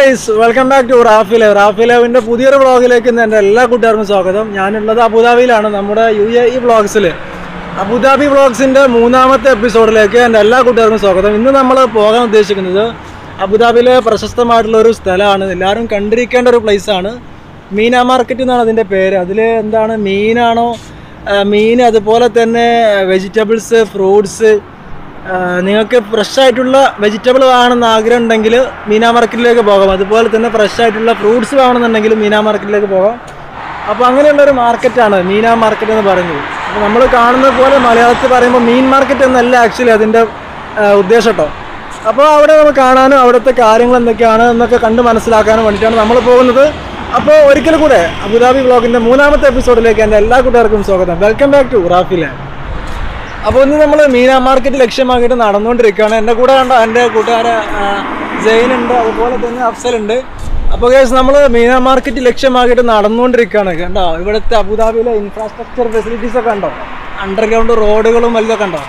guys welcome back to റാഫിലെ റാഫിലേവിൻ്റെ പുതിയൊരു വ്ളോഗിലേക്ക് ഇന്ന് എൻ്റെ എല്ലാ കൂട്ടുകാർക്കും സ്വാഗതം ഞാനുള്ളത് അബുദാബിയിലാണ് നമ്മുടെ യു എ ഇ വ്ളോഗ്സിൽ അബുദാബി വ്ളോഗ്സിൻ്റെ മൂന്നാമത്തെ എപ്പിസോഡിലേക്ക് എൻ്റെ എല്ലാ കൂട്ടുകാർക്കും സ്വാഗതം ഇന്ന് നമ്മൾ പോകാൻ ഉദ്ദേശിക്കുന്നത് അബുദാബിയിലെ പ്രശസ്തമായിട്ടുള്ള ഒരു സ്ഥലമാണ് എല്ലാവരും കണ്ടിരിക്കേണ്ട ഒരു പ്ലേസാണ് മീന മാർക്കറ്റ് എന്നാണ് അതിൻ്റെ പേര് അതിൽ എന്താണ് മീനാണോ ആ, മീൻ അതുപോലെ തന്നെ വെജിറ്റബിൾസ് ഫ്രൂട്ട്സ് ആഹ് നിങ്ങൾക്ക് ഫ്രഷ് ആയിട്ടുള്ള വെജിറ്റബിൾ വേണമെന്ന് ആഗ്രഹം ഉണ്ടെങ്കിൽ മീനാ മാർക്കറ്റിലേക്ക് പോകാം അതുപോലെ തന്നെ ഫ്രഷ് ആയിട്ടുള്ള ഫ്രൂട്ട്സ് വേണമെന്നുണ്ടെങ്കിൽ മീനാ മാർക്കറ്റിലേക്ക് പോകാം അപ്പോൾ അങ്ങനെയുള്ള ഒരു മാർക്കറ്റാണ് മീനാ മാർക്കറ്റ് എന്ന് പറയുന്നത് അപ്പോൾ നമ്മൾ കാണുന്നത് പോലെ മലയാളത്തിൽ പറയുമ്പോൾ മീൻ മാർക്കറ്റ് എന്നല്ല ആക്ച്വലി അതിൻ്റെ ആഹ് ഉദ്ദേശം കേട്ടോ അപ്പോൾ അവിടെ നമ്മൾ കാണാനും അവിടുത്തെ കാര്യങ്ങൾ എന്തൊക്കെയാണ് എന്നൊക്കെ കണ്ട് മനസ്സിലാക്കാനും വേണ്ടിയിട്ടാണ് നമ്മൾ പോകുന്നത് അപ്പോൾ ഒരിക്കൽ കൂടെ അബുദാബി വ്ളോഗിൻ്റെ മൂന്നാമത്തെ എപ്പിസോഡിലേക്ക് എൻ്റെ എല്ലാ കൂട്ടുകാർക്കും സ്വാഗതം വെൽക്കം ബാക്ക് ടു റാഫിലെ അപ്പോൾ ഇന്ന് നമ്മൾ മീന മാർക്കറ്റ് ലക്ഷ്യമാക്കിയിട്ട് നടന്നുകൊണ്ടിരിക്കുകയാണ് എൻ്റെ കൂടെ കണ്ട എൻ്റെ കൂട്ടുകാരെ ജെയിൻ ഉണ്ട് അതുപോലെ തന്നെ അഫ്സൽ ഉണ്ട് അപ്പോൾ കേസ് നമ്മൾ മീന മാർക്കറ്റ് ലക്ഷ്യമാക്കിയിട്ട് നടന്നുകൊണ്ടിരിക്കുകയാണ് കണ്ടോ ഇവിടുത്തെ അബുദാബിയിലെ ഇൻഫ്രാസ്ട്രക്ചർ ഫെസിലിറ്റീസ് ഒക്കെ ഉണ്ടോ അണ്ടർഗ്രൗണ്ട് റോഡുകളും വലുതൊക്കെ ഉണ്ടോ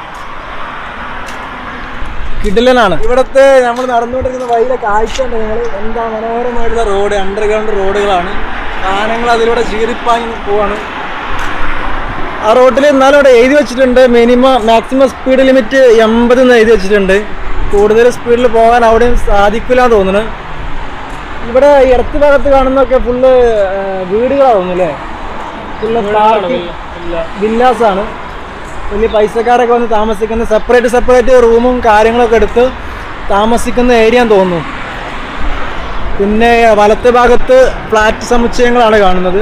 കിടിലനാണ് ഇവിടുത്തെ നമ്മൾ നടന്നുകൊണ്ടിരിക്കുന്ന വഴിയിലെ കാഴ്ച ഉണ്ട് നിങ്ങൾ എന്താ മനോഹരമായിട്ടുള്ള റോഡ് അണ്ടർഗ്രൗണ്ട് റോഡുകളാണ് വാഹനങ്ങൾ അതിലൂടെ ചീറിപ്പാങ്ങി പോവാണ് ആ റോഡിൽ എന്നാലും അവിടെ എഴുതി വെച്ചിട്ടുണ്ട് മിനിമം മാക്സിമം സ്പീഡ് ലിമിറ്റ് എൺപത് എന്ന് എഴുതി വെച്ചിട്ടുണ്ട് കൂടുതൽ സ്പീഡിൽ പോകാൻ അവിടെയും സാധിക്കില്ല എന്ന് തോന്നുന്നു ഇവിടെ ഈ ഇടത്ത് ഭാഗത്ത് കാണുന്നൊക്കെ ഫുള്ള് വീടുകളാണ് തോന്നുന്നു അല്ലേ ഫുള്ള് വില്ലാസ് ആണ് വലിയ പൈസക്കാരൊക്കെ വന്ന് താമസിക്കുന്ന സെപ്പറേറ്റ് സെപ്പറേറ്റ് റൂമും കാര്യങ്ങളൊക്കെ എടുത്ത് താമസിക്കുന്ന ഏരിയ തോന്നുന്നു പിന്നെ വലത്തെ ഭാഗത്ത് ഫ്ലാറ്റ് സമുച്ചയങ്ങളാണ് കാണുന്നത്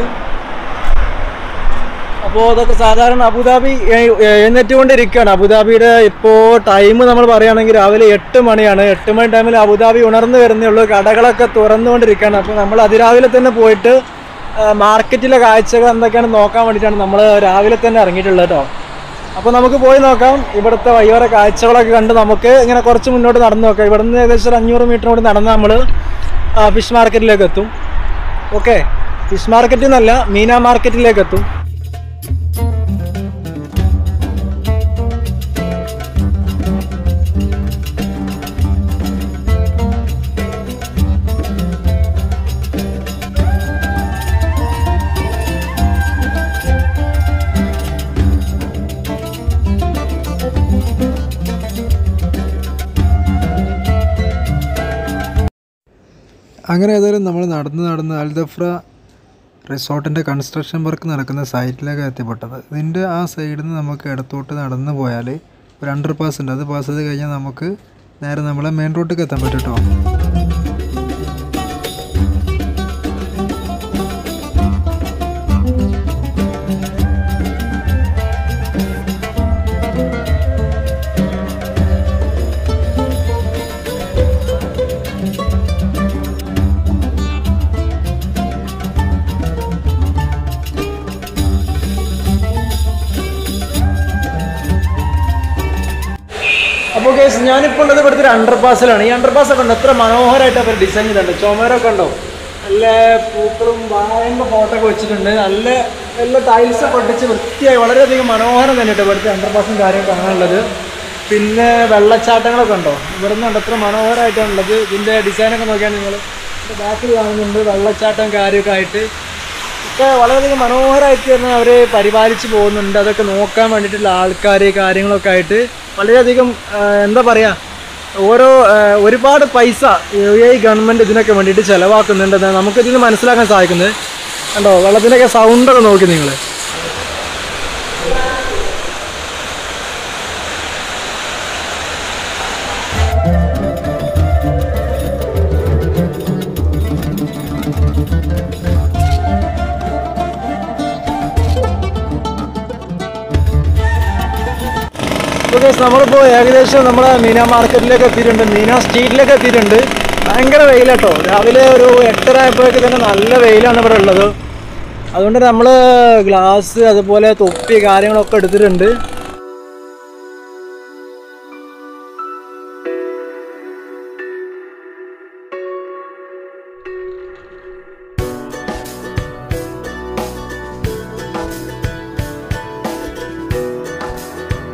അപ്പോൾ അതൊക്കെ സാധാരണ അബുദാബി എ- എഴുന്നേറ്റുകൊണ്ടിരിക്കുകയാണ് അബുദാബിയുടെ ഇപ്പോൾ ടൈം നമ്മൾ പറയുകയാണെങ്കിൽ രാവിലെ എട്ട് മണിയാണ് എട്ട് മണി ടൈമിൽ അബുദാബി ഉണർന്നു വരുന്നേ ഉള്ളൂ കടകളൊക്കെ തുറന്നുകൊണ്ടിരിക്കുകയാണ് അപ്പോൾ നമ്മൾ അതിരാവിലെ തന്നെ പോയിട്ട് ആ, മാർക്കറ്റിലെ കാഴ്ചകൾ എന്തൊക്കെയാണ് നോക്കാൻ വേണ്ടിയിട്ടാണ് നമ്മൾ രാവിലെ തന്നെ ഇറങ്ങിയിട്ടുള്ളത് കേട്ടോ അപ്പോൾ നമുക്ക് പോയി നോക്കാം ഇവിടുത്തെ വയ്യോര കാഴ്ചകളൊക്കെ കണ്ട് നമുക്ക് ഇങ്ങനെ കുറച്ച് മുന്നോട്ട് നടന്നു നോക്കാം ഇവിടുന്ന് ഏകദേശം ഒരു അഞ്ഞൂറ് മീറ്റർ കൂടി നടന്ന് നമ്മൾ ഫിഷ് മാർക്കറ്റിലേക്ക് എത്തും ഓക്കെ ഫിഷ് മാർക്കറ്റിൽ നിന്നല്ല മീന മാർക്കറ്റിലേക്ക് എത്തും അങ്ങനെ ഏതായാലും നമ്മൾ നടന്ന് നടന്ന് അൽദഫ്ര റിസോർട്ടിൻ്റെ കൺസ്ട്രക്ഷൻ വർക്ക് നടക്കുന്ന സൈറ്റിലേക്ക് എത്തിപ്പെട്ടത് ഇതിൻ്റെ ആ സൈഡിൽ നിന്ന് നമുക്ക് ഇടത്തോട്ട് നടന്ന് പോയാൽ ഒരു അണ്ടർ പാസ് ഉണ്ട് അത് പാസ് ചെയ്ത് കഴിഞ്ഞാൽ നമുക്ക് നേരെ നമ്മളെ മെയിൻ റോഡിലേക്ക് എത്താൻ പറ്റും കേട്ടോ അപ്പോൾ കേസ് ഞാനിപ്പോൾ ഉള്ളത് ഇവിടുത്തെ ഒരു അണ്ടർ പാസിലാണ് ഈ അണ്ടർ പാസ് ഒക്കെ ഉണ്ട് എത്ര മനോഹരമായിട്ട് അവർ ഡിസൈൻ ചെയ്തിട്ടുണ്ട് ചുമരൊക്കെ ഉണ്ടോ നല്ല പൂക്കളും വായൻ്റെ ഫോട്ടോ ഒക്കെ വെച്ചിട്ടുണ്ട് നല്ല നല്ല ടൈൽസ് ഒക്കെ ഒട്ടിച്ച് വൃത്തിയായി വളരെയധികം മനോഹരം തന്നെയാണ് ഇവിടുത്തെ അണ്ടർ പാസും കാര്യം കാണാനുള്ളത് പിന്നെ വെള്ളച്ചാട്ടങ്ങളൊക്കെ ഉണ്ടോ ഇവിടുന്ന് ഉണ്ട് എത്ര മനോഹരമായിട്ടാണുള്ളത് ഇതിൻ്റെ ഡിസൈനൊക്കെ നോക്കിയാൽ നിങ്ങൾ ഇതിൻ്റെ ബാക്കിൽ കാണുന്നുണ്ട് വെള്ളച്ചാട്ടം കാര്യമൊക്കെ ആയിട്ട് ഒക്കെ വളരെയധികം മനോഹരമായിട്ട് തന്നെ അവർ പരിപാലിച്ച് പോകുന്നുണ്ട് അതൊക്കെ നോക്കാൻ വേണ്ടിയിട്ടുള്ള ആൾക്കാർ കാര്യങ്ങളൊക്കെ ആയിട്ട് വളരെയധികം ആ, എന്താ പറയുക ഓരോ ആ, ഒരുപാട് പൈസ യു എ ഗവൺമെൻറ് ഇതിനൊക്കെ വേണ്ടിയിട്ട് ചിലവാക്കുന്നുണ്ടെന്ന് നമുക്ക് ഇതിന് മനസ്സിലാക്കാൻ സാധിക്കുന്നത് കണ്ടോ വെള്ളത്തിൻ്റെയൊക്കെ സൗണ്ടൊക്കെ നോക്കി നിങ്ങൾ ഓക്കെ നമ്മളിപ്പോൾ ഏകദേശം നമ്മളെ മീന മാർക്കറ്റിലേക്ക് എത്തിയിട്ടുണ്ട് മീന സ്ട്രീറ്റിലേക്ക് എത്തിയിട്ടുണ്ട് ഭയങ്കര വെയിലാട്ടോ രാവിലെ ഒരു എട്ടര ആയപ്പോഴേക്ക് തന്നെ നല്ല വെയിലാണ് ഇവിടെ ഉള്ളത് അതുകൊണ്ട് നമ്മൾ ഗ്ലാസ് അതുപോലെ തൊപ്പി കാര്യങ്ങളൊക്കെ എടുത്തിട്ടുണ്ട്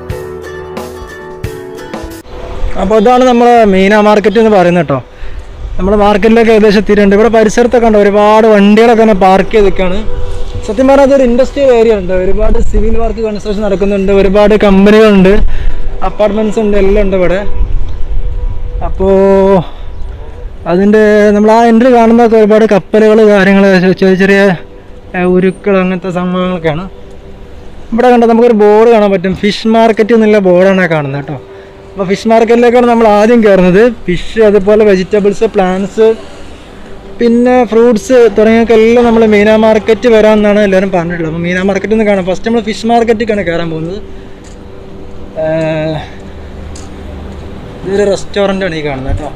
അപ്പോൾ ഇതാണ് നമ്മൾ മീന മാർക്കറ്റ് എന്ന് പറയുന്നത് കേട്ടോ നമ്മൾ മാർക്കറ്റിലൊക്കെ ഏകദേശം എത്തിയിട്ടുണ്ട് ഇവിടെ പരിസരത്തൊക്കെ ഉണ്ട് ഒരുപാട് വണ്ടികളൊക്കെ തന്നെ പാർക്ക് ചെയ്ത് നിൽക്കുകയാണ് സത്യം പറഞ്ഞാൽ അതൊരു ഇൻഡസ്ട്രിയൽ ഏരിയ ഉണ്ട് ഒരുപാട് സിവിൽ വർക്ക് കൺസ്ട്രക്ഷൻ നടക്കുന്നുണ്ട് ഒരുപാട് കമ്പനികളുണ്ട് അപ്പാർട്ട്മെൻറ്റ്സ് ഉണ്ട് എല്ലാം ഉണ്ട് ഇവിടെ അപ്പോൾ അതിൻ്റെ നമ്മൾ ആ എൻട്രി കാണുന്നതൊക്കെ ഒരുപാട് കപ്പലുകൾ കാര്യങ്ങൾ ചെറിയ ചെറിയ ഏ, ഉരുക്കൾ അങ്ങനത്തെ സംഭവങ്ങളൊക്കെയാണ് ഇവിടെ കണ്ട നമുക്കൊരു ബോർഡ് കാണാൻ പറ്റും ഫിഷ് മാർക്കറ്റ് എന്നുള്ള ബോർഡാണ് കാണുന്നത് കേട്ടോ അപ്പോൾ ഫിഷ് മാർക്കറ്റിലേക്കാണ് നമ്മൾ ആദ്യം കയറുന്നത് ഫിഷ് അതുപോലെ വെജിറ്റബിൾസ് പ്ലാന്റ്സ് പിന്നെ ഫ്രൂട്ട്സ് തുടങ്ങിയൊക്കെ എല്ലാം നമ്മൾ മീന മാർക്കറ്റ് വരാമെന്നാണ് എല്ലാവരും പറഞ്ഞിട്ടുള്ളത് അപ്പോൾ മീന മാർക്കറ്റ് ഒന്ന് കാണാം ഫസ്റ്റ് നമ്മൾ ഫിഷ് മാർക്കറ്റിലേക്കാണ് കയറാൻ പോകുന്നത് ഏഹ്, ഇതൊരു റെസ്റ്റോറൻ്റ് ആണ് ഈ കാണുന്നത് കേട്ടോ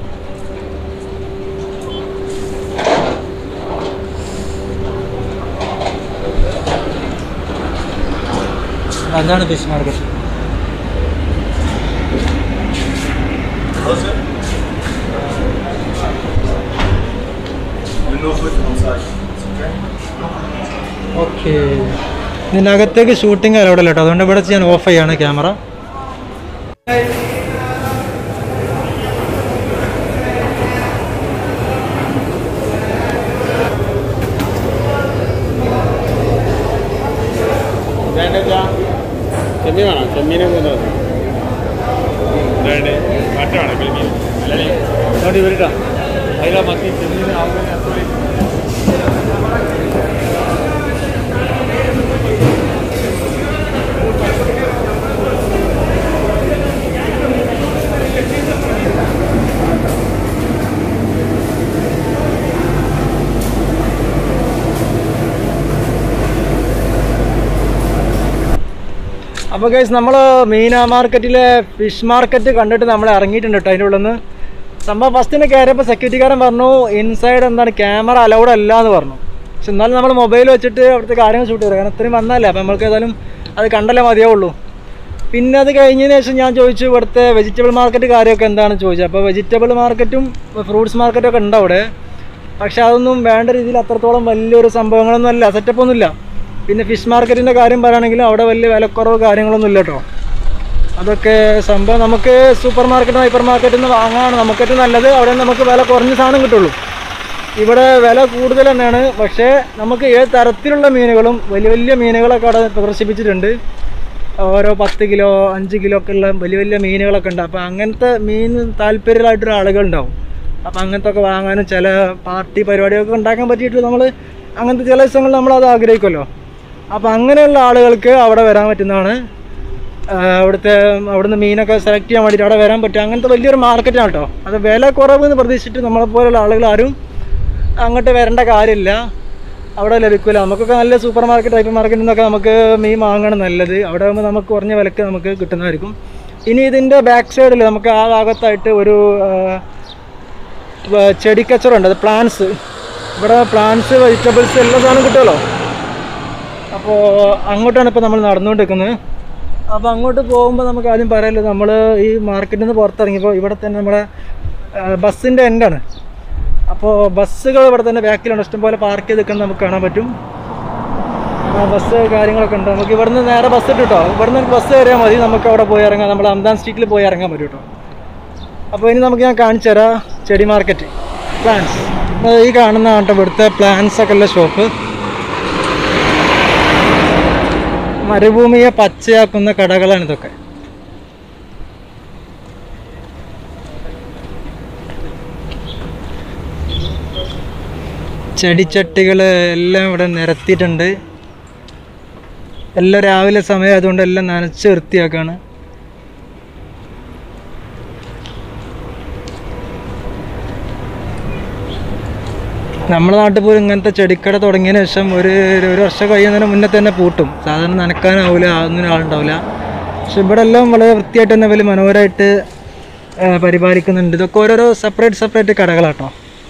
അതാണ് ഫിഷ് മാർക്കറ്റ് ഓക്കെ ഇതിനകത്തേക്ക് ഷൂട്ടിംഗ് അലൗഡ് അല്ല കേട്ടോ അതുകൊണ്ട് ഇവിടെ ഞാൻ ഓഫ് ചെയ്യാണ് ക്യാമറ ചെമ്മീൻ വേണം ചെമ്മീനെ കൊണ്ടുവന്നു മറ്റാണ് ചെമ്മീൻ അല്ലെങ്കിൽ വരിട്ടാ അതിലാ മത്തി ചെമ്മീൻ ആവുന്ന അപ്പോൾ ഗൈസ് നമ്മൾ മീന മാർക്കറ്റിലെ ഫിഷ് മാർക്കറ്റ് കണ്ടിട്ട് നമ്മൾ ഇറങ്ങിയിട്ടുണ്ട് കേട്ടോ അതിൻ്റെ ഉള്ളിൽ നിന്ന് സംഭവം ഫസ്റ്റിന് കയറിയപ്പോൾ സെക്യൂരിറ്റിക്കാരൻ പറഞ്ഞു ഇൻസൈഡ് എന്താണ് ക്യാമറ അലൗഡ് അല്ല എന്ന് പറഞ്ഞു പക്ഷെ എന്നാലും നമ്മൾ മൊബൈൽ വെച്ചിട്ട് അവിടുത്തെ കാര്യങ്ങൾ ഷൂട്ട് ചെയ്തു കാരണം ഇത്രയും വന്നല്ലേ അപ്പോൾ നമ്മൾക്ക് ഏതായാലും അത് കണ്ടല്ലേ മതിയാവുള്ളൂ പിന്നെ അത് കഴിഞ്ഞതിന് ശേഷം ഞാൻ ചോദിച്ചു ഇവിടുത്തെ വെജിറ്റബിൾ മാർക്കറ്റ് കാര്യമൊക്കെ എന്താണെന്ന് ചോദിച്ചു അപ്പോൾ വെജിറ്റബിൾ മാർക്കറ്റും ഫ്രൂട്ട്സ് മാർക്കറ്റും ഒക്കെ ഉണ്ട് അവിടെ പക്ഷെ അതൊന്നും വേണ്ട രീതിയിൽ അത്രത്തോളം വലിയൊരു സംഭവങ്ങളൊന്നും അല്ല സെറ്റപ്പ് ഒന്നുമില്ല പിന്നെ ഫിഷ് മാർക്കറ്റിൻ്റെ കാര്യം പറയുകയാണെങ്കിലും അവിടെ വലിയ വിലക്കുറവ് കാര്യങ്ങളൊന്നും ഇല്ല കേട്ടോ അതൊക്കെ സംഭവം നമുക്ക് സൂപ്പർ മാർക്കറ്റ് ഹൈപ്പർ മാർക്കറ്റിൽ നിന്ന് വാങ്ങാണ് നമുക്ക് ഏറ്റവും നല്ലത് അവിടെ നമുക്ക് വില കുറഞ്ഞ സാധനം കിട്ടുള്ളൂ ഇവിടെ വില കൂടുതൽ തന്നെയാണ് പക്ഷേ നമുക്ക് ഏത് തരത്തിലുള്ള മീനുകളും വലിയ വലിയ മീനുകളൊക്കെ അവിടെ പ്രദർശിപ്പിച്ചിട്ടുണ്ട് ഓരോ പത്ത് കിലോ അഞ്ച് കിലോ ഒക്കെ ഉള്ള വലിയ വലിയ മീനുകളൊക്കെ ഉണ്ട് അപ്പോൾ അങ്ങനത്തെ മീൻ താല്പര്യമായിട്ടൊരു ആളുകളുണ്ടാവും അപ്പോൾ അങ്ങനത്തെ ഒക്കെ വാങ്ങാനും ചില പാർട്ടി പരിപാടികളൊക്കെ ഉണ്ടാക്കാൻ പറ്റിയിട്ട് നമ്മൾ അങ്ങനത്തെ ചില ദിവസങ്ങളിൽ നമ്മൾ അത് ആഗ്രഹിക്കുമല്ലോ അപ്പോൾ അങ്ങനെയുള്ള ആളുകൾക്ക് അവിടെ വരാൻ പറ്റുന്നതാണ് ആ, അവിടുത്തെ അവിടുന്ന് മീനൊക്കെ സെലക്ട് ചെയ്യാൻ വേണ്ടിയിട്ട് അവിടെ വരാൻ പറ്റും അങ്ങനത്തെ വലിയൊരു മാർക്കറ്റാണ് കേട്ടോ അത് വില കുറവ് എന്ന് പ്രതീക്ഷിച്ചിട്ട് നമ്മളെപ്പോലുള്ള ആളുകൾ ആരും അങ്ങോട്ട് വരേണ്ട കാര്യമില്ല അവിടെ ലഭിക്കില്ല നമുക്കൊക്കെ നല്ല സൂപ്പർ മാർക്കറ്റ് ഹൈപ്പർ മാർക്കറ്റിൽ നിന്നൊക്കെ നമുക്ക് മീൻ വാങ്ങണം നല്ലത് അവിടെ ആകുമ്പോൾ നമുക്ക് കുറഞ്ഞ വിലക്ക് നമുക്ക് കിട്ടുന്നതായിരിക്കും ഇനി ഇതിൻ്റെ ബാക്ക് സൈഡിൽ നമുക്ക് ആ ഭാഗത്തായിട്ട് ഒരു ആ, വ- ചെടിക്കച്ചവടമുണ്ട് അത് പ്ലാന്റ്സ് ഇവിടെ പ്ലാന്റ്സ് വെജിറ്റബിൾസ് എല്ലാ സാധനം കിട്ടുമല്ലോ അപ്പോൾ അങ്ങോട്ടാണ് ഇപ്പോൾ നമ്മൾ നടന്നുകൊണ്ടിരിക്കുന്നത് അപ്പോൾ അങ്ങോട്ട് പോകുമ്പോൾ നമുക്ക് ആദ്യം പറയാമല്ലോ നമ്മൾ ഈ മാർക്കറ്റിൽ നിന്ന് പുറത്തിറങ്ങിയപ്പോൾ ഇവിടെ തന്നെ നമ്മുടെ ബസ്സിൻ്റെ എൻഡാണ് അപ്പോൾ ബസ്സുകൾ ഇവിടെ തന്നെ ബാക്കിലുണ്ട് ഇഷ്ടംപോലെ പാർക്ക് ചെയ്ത് നിൽക്കുന്നത് നമുക്ക് കാണാൻ പറ്റും ആ ബസ് കാര്യങ്ങളൊക്കെ ഉണ്ട് നമുക്ക് ഇവിടുന്ന് നേരെ ബസ് ഇട്ട് കേട്ടോ ഇവിടുന്ന് ഒരു ബസ് കയറിയാൽ മതി നമുക്ക് അവിടെ പോയി ഇറങ്ങാം നമ്മൾ അംദാൻ സ്ട്രീറ്റിൽ പോയി ഇറങ്ങാൻ പറ്റും കേട്ടോ അപ്പോൾ ഇനി നമുക്ക് ഞാൻ കാണിച്ചു തരാം ചെടി മാർക്കറ്റ് പ്ലാന്റ്സ് ഈ കാണുന്ന കേട്ടോ ഇവിടുത്തെ പ്ലാന്റ്സ് ഒക്കെ ഉള്ള ഷോപ്പ് മരുഭൂമിയെ പച്ചയാക്കുന്ന കടകളാണ് ഇതൊക്കെ ചെടിച്ചട്ടികൾ എല്ലാം ഇവിടെ നിരത്തിയിട്ടുണ്ട് എല്ലാം രാവിലെ സമയം അതുകൊണ്ട് എല്ലാം നനച്ച് വൃത്തിയാക്കാണ് നമ്മുടെ നാട്ടിൽ പോലും ഇങ്ങനത്തെ ചെടിക്കട തുടങ്ങിയതിന് ശേഷം ഒരു ഒരു വർഷം കഴിയുന്നതിന് മുന്നേ തന്നെ പൂട്ടും സാധാരണ നനക്കാനാവില്ല ഒന്നിനും ആളുണ്ടാവില്ല പക്ഷെ ഇവിടെ എല്ലാം വളരെ വൃത്തിയായിട്ട് തന്നെ വലിയ മനോഹരമായിട്ട് ആ, പരിപാലിക്കുന്നുണ്ട് ഇതൊക്കെ ഓരോരോ സെപ്പറേറ്റ് സെപ്പറേറ്റ് കടകളാട്ടോ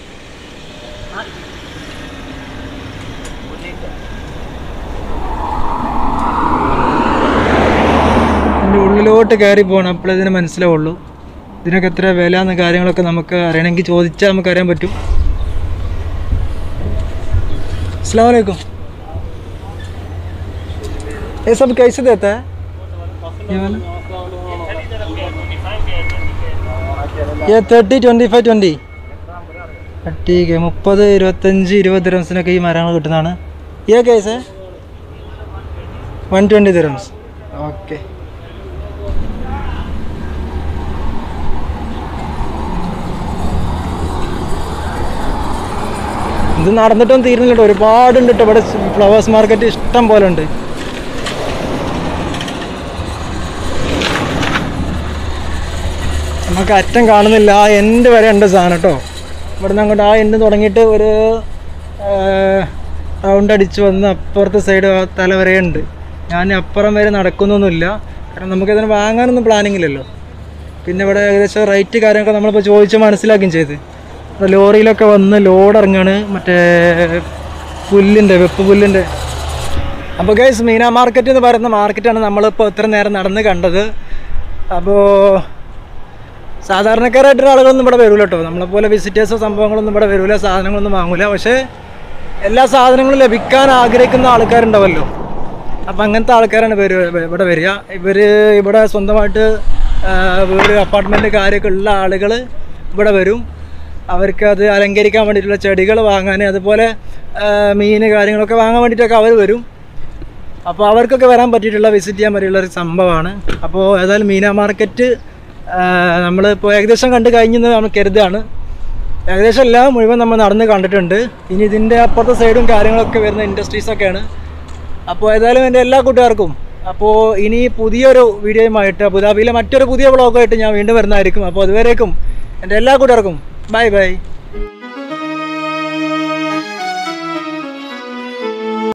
ഇതിൻ്റെ ഉള്ളിലോട്ട് കയറി പോകണം അപ്പോഴേ ഇതിന് മനസ്സിലാവുള്ളൂ ഇതിനൊക്കെ എത്ര വില എന്ന കാര്യങ്ങളൊക്കെ നമുക്ക് അറിയണമെങ്കിൽ ചോദിച്ചാൽ നമുക്ക് അറിയാൻ പറ്റും अस्सलाम वालेकुम ये सब कैसे देता है ये वाला ये थर्टी ट्वेंटी फाइव ट्वेंटी ठीक है മുപ്പത് ഇരുപത്തഞ്ച് ഇരുപത് ദിറംസിനൊക്കെ ഈ മരങ്ങൾ കിട്ടുന്നതാണ് ഈ case one twenty dirhams okay ഇത് നടന്നിട്ടൊന്നും തീരുന്നില്ല കേട്ടോ ഒരുപാടുണ്ട് കേട്ടോ ഇവിടെ ഫ്ലവേഴ്സ് മാർക്കറ്റ് ഇഷ്ടം പോലെ ഉണ്ട് നമുക്ക് അറ്റം കാണുന്നില്ല ആ എൻഡ് വരെ ഉണ്ട് സാധനം കേട്ടോ ഇവിടുന്ന് അങ്ങോട്ട് ആ എൻഡ് തുടങ്ങിയിട്ട് ഒരു റൗണ്ട് അടിച്ച് വന്ന് അപ്പുറത്തെ സൈഡ് ആ തല വരെ ഉണ്ട് ഞാൻ അപ്പുറം വരെ നടക്കുന്നൊന്നുമില്ല കാരണം നമുക്കിതിന് വാങ്ങാനൊന്നും പ്ലാനിങ് ഇല്ലല്ലോ പിന്നെ ഇവിടെ ഏകദേശം റേറ്റ് കാര്യങ്ങളൊക്കെ നമ്മളിപ്പോൾ ചോദിച്ച് മനസ്സിലാക്കുകയും ചെയ്ത് ഇപ്പോൾ ലോറിയിലൊക്കെ വന്ന് ലോഡ് ഇറങ്ങാണ് മറ്റേ പുല്ലിൻ്റെ വെപ്പ് പുല്ലിൻ്റെ അപ്പോൾ ഗൈസ് മീന മാർക്കറ്റ് എന്ന് പറയുന്ന മാർക്കറ്റാണ് നമ്മളിപ്പോൾ ഇത്ര നേരം നടന്ന് കണ്ടത് അപ്പോൾ സാധാരണക്കാരായിട്ടുള്ള ആളുകളൊന്നും ഇവിടെ വരില്ല കേട്ടോ നമ്മളെപ്പോലെ വിസിറ്റേഴ്സോ സംഭവങ്ങളൊന്നും ഇവിടെ വരില്ല സാധനങ്ങളൊന്നും വാങ്ങില്ല പക്ഷേ എല്ലാ സാധനങ്ങളും ലഭിക്കാൻ ആഗ്രഹിക്കുന്ന ആൾക്കാരുണ്ടാവല്ലോ അപ്പം അങ്ങനത്തെ ആൾക്കാരാണ് വരു ഇവിടെ വരിക ഇവർ ഇവിടെ സ്വന്തമായിട്ട് ആ, വീട് അപ്പാർട്ട്മെൻറ്റ് കാര്യമൊക്കെ ഉള്ള ആളുകൾ ഇവിടെ വരും അവർക്ക് അത് അലങ്കരിക്കാൻ വേണ്ടിയിട്ടുള്ള ചെടികൾ വാങ്ങാൻ അതുപോലെ ആ, മീൻ കാര്യങ്ങളൊക്കെ വാങ്ങാൻ വേണ്ടിയിട്ടൊക്കെ അവർ വരും അപ്പോൾ അവർക്കൊക്കെ വരാൻ പറ്റിയിട്ടുള്ള വിസിറ്റ് ചെയ്യാൻ പറ്റിയുള്ള ഒരു സംഭവമാണ് അപ്പോൾ ഏതായാലും മീന മാർക്കറ്റ് നമ്മളിപ്പോൾ ഏകദേശം കണ്ട് കഴിഞ്ഞെന്ന് നമ്മൾ കരുതുകയാണ് ഏകദേശം എല്ലാം മുഴുവൻ നമ്മൾ നടന്ന് കണ്ടിട്ടുണ്ട് ഇനി ഇതിൻ്റെ അപ്പുറത്തെ സൈഡും കാര്യങ്ങളൊക്കെ വരുന്ന ഇൻഡസ്ട്രീസൊക്കെയാണ് അപ്പോൾ ഏതായാലും എൻ്റെ എല്ലാ കൂട്ടുകാർക്കും അപ്പോൾ ഇനി പുതിയൊരു വീഡിയോയുമായിട്ട് അബുദാബിയിലെ മറ്റൊരു പുതിയ വ്ളോഗായിട്ട് ഞാൻ വീണ്ടും വരുന്നതായിരിക്കും അപ്പോൾ അതുവരേക്കും എൻ്റെ എല്ലാ കൂട്ടുകാർക്കും ബൈ ബൈ